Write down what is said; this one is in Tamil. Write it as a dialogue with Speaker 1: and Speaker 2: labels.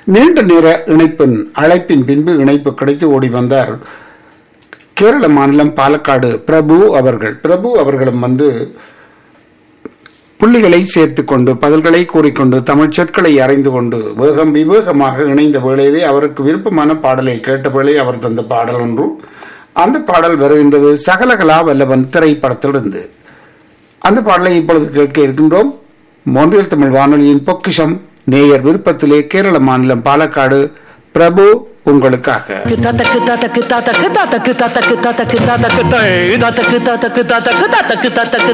Speaker 1: நீண்ட நேர இணைப்பின் அழைப்பின் பின்பு இணைப்பு கிடைத்து ஓடி வந்தார் கேரள மாநிலம் பாலக்காடு பிரபு அவர்கள் பிரபு அவர்களும் வந்து புள்ளிகளை சேர்த்துக் கொண்டு பதில்களை கூறிக்கொண்டு தமிழ் சொற்களை அறிந்து கொண்டு வேகம் விவேகமாக இணைந்த வேளையிலே அவருக்கு விருப்பமான பாடலை கேட்ட வேளை அவர் தந்த பாடல் ஒன்று அந்த பாடல் வருகின்றது சகலகலா வல்லவன் திரைப்படத்திலிருந்து அந்த பாடலை இப்பொழுது கேட்க இருக்கின்றோம் மொன்றியல் தமிழ் வானொலியின் பொக்கிஷம் நேயர் விருப்பத்திலே கேரள மாநிலம் பாலக்காடு பிரபு உங்களுக்காக
Speaker 2: தத்தக்கு தத்தக்கு தத்தக்கு தத்தக்கு தத்தக்கு தத்தக்கு தத்தக்கு தத்தக்கு தத்தக்கு தத்தக்கு தத்தக்கு தத்தக்கு